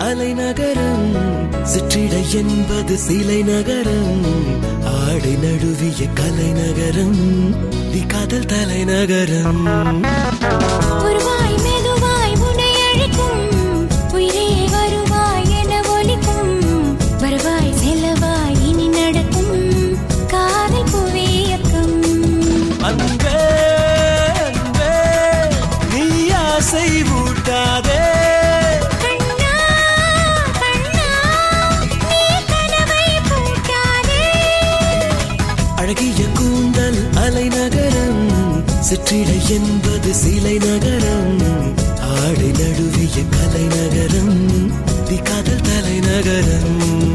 அலைநகரம் சிற்றிடை என்பது சிலை நகரம் ஆடை நடுவிய கலைநகரம் தி காதல் தலைநகரம் உருவாய் மெதுவாய் உன்னை அழைக்கும் உயிரே வருவாய் என ஒலிக்கும் வருவாய் செல்லவாய் இனி நடக்கும் காதல் புவியக்கம் அன்பே அன்பே நீ ஆசை ஊட்டாதே கண்ணா கண்ணா நீ கனவை பூட்டாதே அழகிய கூந்தல் அலைநகரம் சிற்றிடை என்பது சிலை நகரம் ஆடை நடுவிய கலைநகரம் தி காதல் தலைநகரம்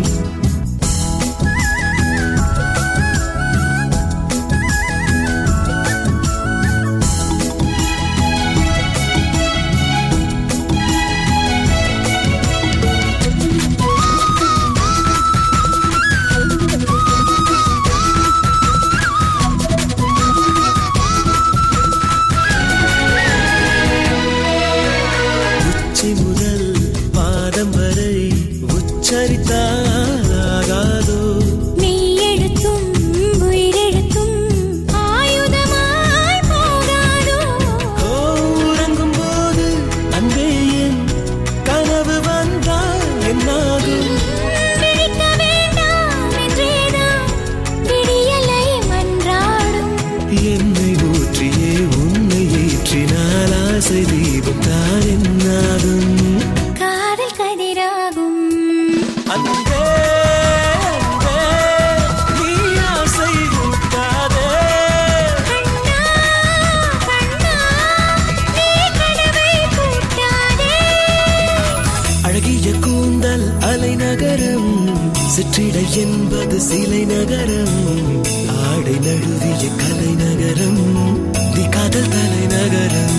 உச்சி முதல் பாதம் வரை உச்சரித்தாகாதோ மெய் எழுத்தும் உயிரெழுத்தும் ஆயுதமாய் போகாதோ ஓ, உறங்கும் போது அன்பே என் கனவு வந்தால் என்னாகும் விழிக்க வேண்டாம் என்றேதான் விடியலை மன்றாடும் என்னை ஊற்றியே உன்னை ஏற்றினால் ஆசை தீபம் தான் என்னாகும் காதல் கதிராகும் அன்பே அன்பே நீ ஆசை ஊட்டாதே கண்ணா கண்ணா நீ கனவை பூட்டாதே அழகிய கூந்தல் அலைநகரம் சிற்றிடை என்பது சிலை நகரம் ஆடை நழுவிய கலைநகரம் தி காதல் தலைநகரம்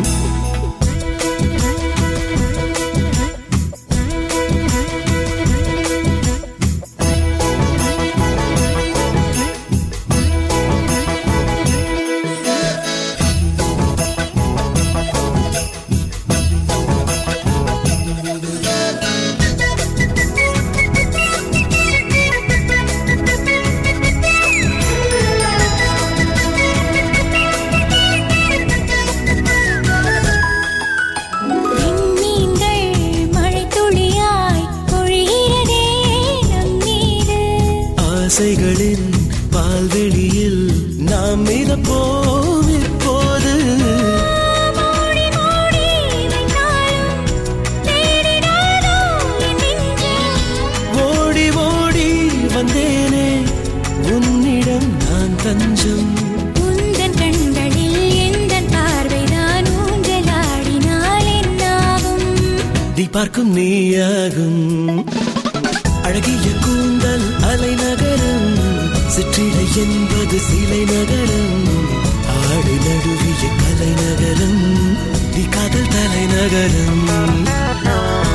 விண்மீன்கள் மழைத்துளியாய் பொழிகிறதே நம் மீது ஆசைகளின் பால்வெளியில் நாம் மிதப்போம் இப்போது மூடி மூடி வைத்தாலும் தேடிடாதோ என் நெஞ்சம் ஓடி ஓடி வந்தேனே உன்னிடம் நான் தஞ்சம் உந்தன் கண்களில் எந்தன் பார்வைதான் ஊஞ்சலாடினால் என்னாகும் நீ பார்க்கும் நீயாகும் அழகிய கூந்தல் அலைநகரம் சிற்றிடை என்பது சிலை நகரம் ஆடை நடுவிய கலைநகரம் தி காதல் தலைநகரம்